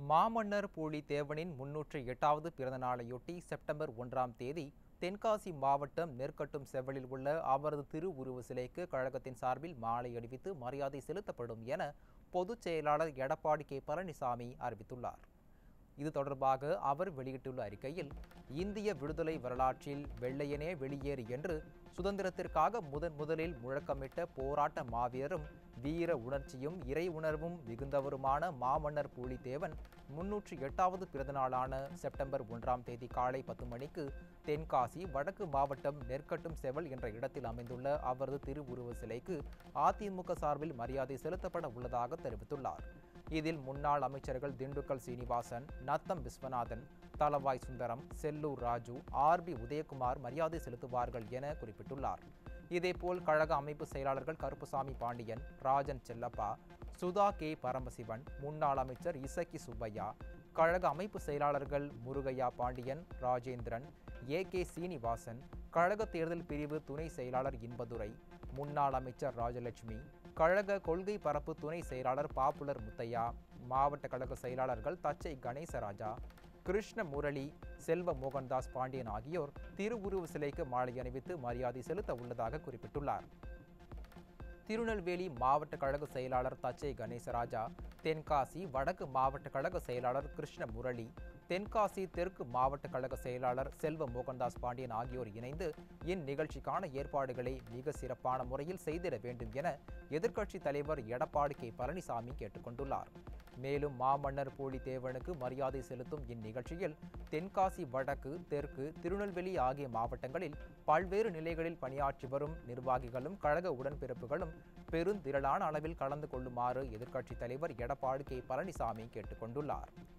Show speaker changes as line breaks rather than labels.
மாமன்னர் பூலித்தேவனின் முன்னூற்றி எட்டாவது பிறந்த நாளையொட்டி செப்டம்பர் ஒன்றாம் தேதி தென்காசி மாவட்டம் நெற்கட்டும் செவ்வலில் உள்ள அவரது திருவுருவ சிலைக்கு கழகத்தின் சார்பில் மாலை அணிவித்து மரியாதை செலுத்தப்படும் என பொதுச் செயலாளர் எடப்பாடி கே பழனிசாமி அறிவித்துள்ளார் இது தொடர்பாக அவர் வெளியிட்டுள்ள அறிக்கையில் இந்திய விடுதலை வரலாற்றில் வெள்ளையனே வெளியேறு என்று சுதந்திரத்திற்காக முதன் முதலில் முழக்கமிட்ட போராட்ட மாவீரரும் வீர உணர்ச்சியும் இறை உணர்வும் மிகுந்தவருமான மாமன்னர் பூலித்தேவன் முன்னூற்றி எட்டாவது பிறந்தநாளான செப்டம்பர் ஒன்றாம் தேதி காலை பத்து மணிக்கு தென்காசி வடக்கு மாவட்டம் நெற்கட்டும் செவல் என்ற இடத்தில் அமைந்துள்ள அவரது திருவுருவ சிலைக்கு அதிமுக சார்பில் மரியாதை செலுத்தப்பட உள்ளதாக தெரிவித்துள்ளார் இதில் முன்னாள் அமைச்சர்கள் திண்டுக்கல் சீனிவாசன் நத்தம் விஸ்வநாதன் தலவாய் சுந்தரம் செல்லூர் ராஜு ஆர்பி உதயகுமார் மரியாதை செலுத்துவார்கள் என குறிப்பிட்டுள்ளார் இதேபோல் கழக அமைப்பு செயலாளர்கள் கருப்புசாமி பாண்டியன் ராஜன் செல்லப்பா சுதா கே பரமசிவன் முன்னாள் அமைச்சர் இசக்கி சுப்பையா கழக அமைப்பு செயலாளர்கள் முருகையா பாண்டியன் ராஜேந்திரன் ஏ கே சீனிவாசன் கழக தேர்தல் பிரிவு துணை செயலாளர் இன்பதுரை முன்னாள் அமைச்சர் ராஜலட்சுமி கழக கொள்கை பரப்பு துணை செயலாளர் பாப்புலர் முத்தையா மாவட்ட கழக செயலாளர்கள் தச்சை கணேசராஜா கிருஷ்ண முரளி செல்வ மோகன்தாஸ் பாண்டியன் ஆகியோர் திருவுருவ சிலைக்கு மாலை அணிவித்து மரியாதை செலுத்த உள்ளதாக குறிப்பிட்டுள்ளார் திருநெல்வேலி மாவட்ட கழக செயலாளர் தச்சை கணேசராஜா தென்காசி வடக்கு மாவட்ட கழக செயலாளர் கிருஷ்ண முரளி தென்காசி தெற்கு மாவட்ட கழக செயலாளர் செல்வ மோகன்தாஸ் பாண்டியன் ஆகியோர் இணைந்து இந்நிகழ்ச்சிக்கான ஏற்பாடுகளை மிக சிறப்பான முறையில் செய்திட வேண்டும் என எதிர்க்கட்சித் தலைவர் எடப்பாடி கே பழனிசாமி கேட்டுக்கொண்டுள்ளார் மேலும் மாமன்னர் பூலித்தேவனுக்கு மரியாதை செலுத்தும் இந்நிகழ்ச்சியில் தென்காசி வடக்கு தெற்கு திருநெல்வேலி ஆகிய மாவட்டங்களில் பல்வேறு நிலைகளில் பணியாற்றி வரும் நிர்வாகிகளும் கழக உடன்பிறப்புகளும் பெருந்திரளான அளவில் கலந்து கொள்ளுமாறு எதிர்க்கட்சித் தலைவர் எடப்பாடி கே பழனிசாமி கேட்டுக்கொண்டுள்ளார்